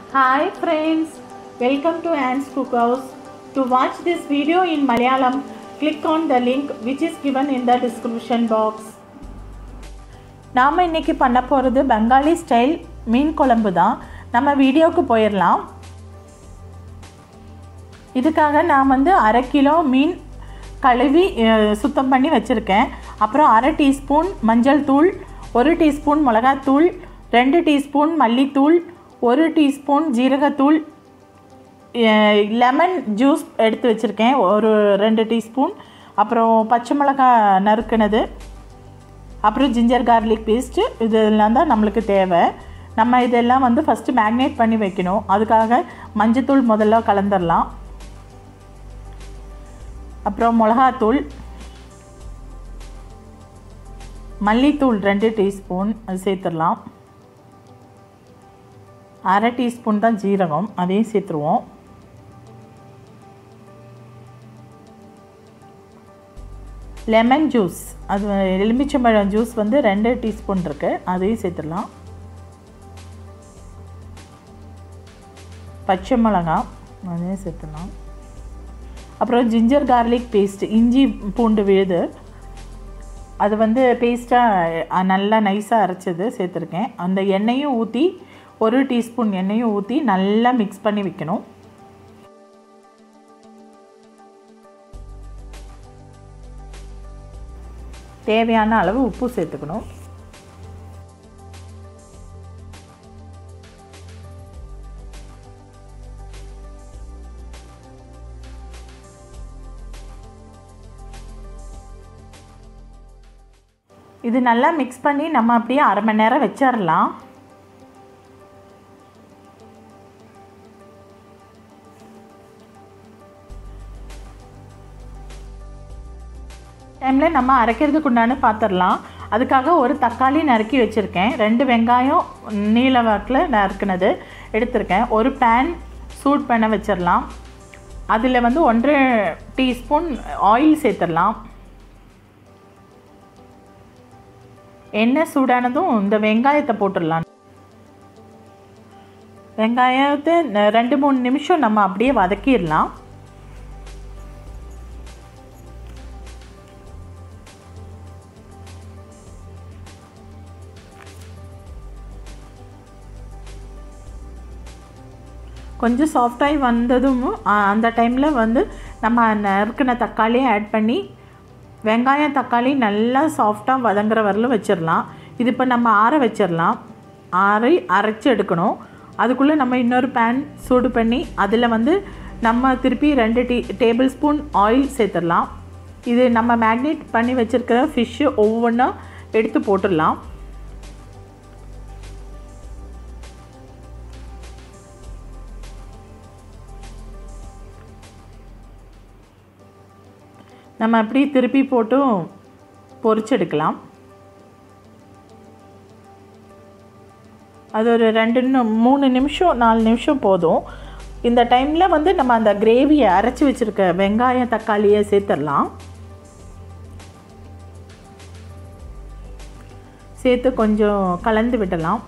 Hi friends, welcome to Anne's Cookhouse. To watch this video in Malayalam, click on the link which is given in the description box. நாம் இன்னைக்கு பண்ண போகிறது Bengali style மீன் குழம்பு தான் நம்ம வீடியோவுக்கு போயிடலாம் இதுக்காக நான் வந்து அரை கிலோ மீன் கழுவி அஹ், சுத்தம் பண்ணி வச்சுருக்கேன் அப்புறம் அரை டீஸ்பூன் மஞ்சள் தூள் ஒரு டீஸ்பூன் மிளகாத்தூள் ரெண்டு டீஸ்பூன் மல்லித்தூள் ஒரு டீஸ்பூன் ஜீரகத்தூள் லெமன் ஜூஸ் எடுத்து வச்சுருக்கேன் ஒரு ரெண்டு டீஸ்பூன் அப்புறம் பச்சை மிளகாய் நறுக்குனது அப்புறம் ஜிஞ்சர் கார்லிக் பேஸ்ட்டு இதெல்லாம் தான் நம்மளுக்கு தேவை நம்ம இதெல்லாம் வந்து ஃபஸ்ட்டு மேக்னேட் பண்ணி வைக்கணும் அதுக்காக மஞ்சத்தூள் முதல்ல கலந்துடலாம் அப்புறம் மிளகாத்தூள் மல்லித்தூள் ரெண்டு டீஸ்பூன் அது சேர்த்துடலாம் அரை டீஸ்பூன் தான் ஜீரகம் அதையும் சேர்த்துருவோம் லெமன் ஜூஸ் அது எலுமிச்சம்பழம் ஜூஸ் வந்து ரெண்டு டீஸ்பூன் இருக்குது அதையும் சேர்த்துடலாம் பச்சை மிளகாய் அதையும் சேர்த்துடலாம் அப்புறம் ஜிஞ்சர் கார்லிக் பேஸ்ட் இஞ்சி பூண்டு விழுது அது வந்து பேஸ்ட்டாக நல்லா நைஸாக அரைச்சது சேர்த்துருக்கேன் அந்த எண்ணெயும் ஊற்றி ஒரு டீஸ்பூன் எண்ணெயும் ஊற்றி நல்லா மிக்ஸ் பண்ணி வைக்கணும் தேவையான அளவு உப்பு சேர்த்துக்கணும் இது நல்லா மிக்ஸ் பண்ணி நம்ம அப்படியே அரை மணி நேரம் வச்சிடலாம் டைமில் நம்ம அரைக்கிறதுக்கு உண்டானு பார்த்துடலாம் அதுக்காக ஒரு தக்காளி நறுக்கி வச்சுருக்கேன் ரெண்டு வெங்காயம் நீல வாக்கில் நறுக்குனது எடுத்திருக்கேன் ஒரு பேன் சூட் பண்ண வச்சிடலாம் அதில் வந்து ஒன்றரை டீஸ்பூன் ஆயில் சேர்த்துடலாம் எண்ணெய் சூடானதும் இந்த வெங்காயத்தை போட்டுடலாம் வெங்காயத்தை ந- ரெண்டு மூணு நிமிஷம் நம்ம அப்படியே வதக்கிடலாம் கொஞ்சம் சாஃப்டாகி வந்ததும் ஆ, அந்த டைமில் வந்து நம்ம நறுக்கின தக்காளியை ஆட் பண்ணி வெங்காயம் தக்காளி நல்லா சாஃப்டாக வதங்குற வரலும் வச்சிடலாம் இது இப்போ நம்ம ஆற வச்சிடலாம் ஆறி அரைச்சி எடுக்கணும் அதுக்குள்ளே நம்ம இன்னொரு பேன் சூடு பண்ணி அதில் வந்து நம்ம திருப்பி ரெண்டு டீ டேபிள் ஸ்பூன் ஆயில் சேர்த்துடலாம் இது நம்ம மேக்னேட் பண்ணி வச்சுருக்கிற ஃபிஷ்ஷு ஒவ்வொன்றா எடுத்து போட்டுடலாம் நம்ம அப்படி திருப்பி போட்டும் பொரிச்செடுக்கலாம் அது ஒரு ரெண்டு நிமி- மூணு நிமிஷம் நாலு நிமிஷம் போதும் இந்த டைமில் வந்து நம்ம அந்த கிரேவியை அரைச்சி வச்சுருக்க வெங்காயம் தக்காளியை சேர்த்துடலாம் சேர்த்து கொஞ்சம் கலந்து விடலாம்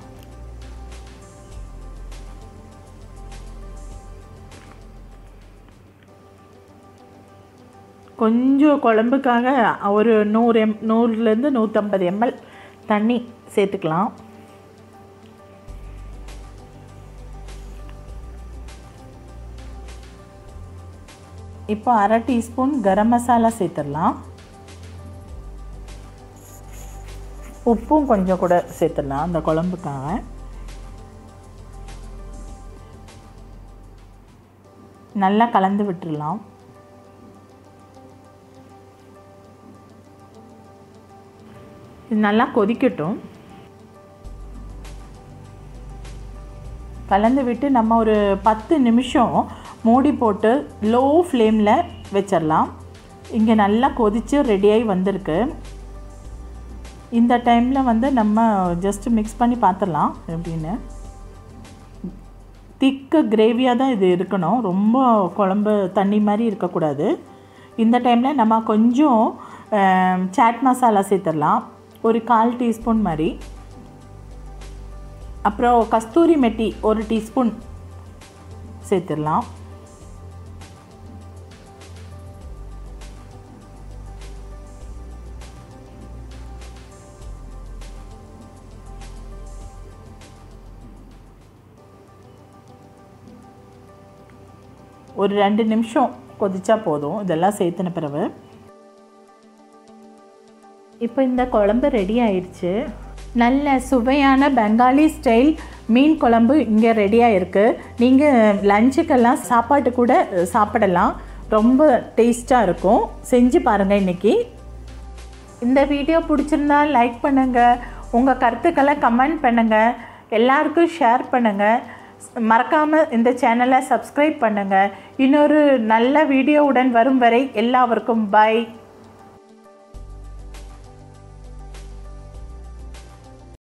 கொஞ்சம் குழம்புக்காக ஒரு நூறு எம் நூறுலேருந்து நூற்றம்பது எம்எல் தண்ணி சேர்த்துக்கலாம் இப்போ அரை டீஸ்பூன் கரம் மசாலா சேர்த்துடலாம் உப்பும் கொஞ்சம் கூட சேர்த்துடலாம் அந்த குழம்புக்காக நல்லா கலந்து விட்டுடலாம் இது நல்லா கொதிக்கட்டும் கலந்து விட்டு நம்ம ஒரு பத்து நிமிஷம் மூடி போட்டு லோ ஃப்ளேமில் வச்சிடலாம் இங்கே நல்லா கொதித்து ரெடியாகி வந்திருக்கு இந்த டைமில் வந்து நம்ம ஜஸ்ட் மிக்ஸ் பண்ணி பார்த்துடலாம் எப்படின்னு திக்கு கிரேவியாக தான் இது இருக்கணும் ரொம்ப குழம்பு தண்ணி மாதிரி இருக்கக்கூடாது இந்த டைமில் நம்ம கொஞ்சம் ஆம், சாட் மசாலா சேர்த்துடலாம் ஒரு கால் டீஸ்பூன் மாதிரி அப்புறம் கஸ்தூரி மெட்டி ஒரு டீஸ்பூன் சேர்த்துடலாம் ஒரு ரெண்டு நிமிஷம் கொதிச்சா போதும் இதெல்லாம் சேர்த்துன பிறகு இப்போ இந்த குழம்பு ரெடி ஆயிடுச்சு நல்ல சுவையான பெங்காலி ஸ்டைல் மீன் குழம்பு இங்கே ரெடியாக இருக்குது நீங்கள் லஞ்சுக்கெல்லாம் சாப்பாட்டு கூட சாப்பிடலாம் ரொம்ப டேஸ்ட்டாக இருக்கும் செஞ்சு பாருங்கள் இன்றைக்கி இந்த வீடியோ பிடிச்சிருந்தா லைக் பண்ணுங்கள் உங்கள் கருத்துக்களை கமெண்ட் பண்ணுங்கள் எல்லாருக்கும் ஷேர் பண்ணுங்கள் மறக்காமல் இந்த சேனலை சப்ஸ்கிரைப் பண்ணுங்கள் இன்னொரு நல்ல வீடியோவுடன் வரும் வரை எல்லாருக்கும் பை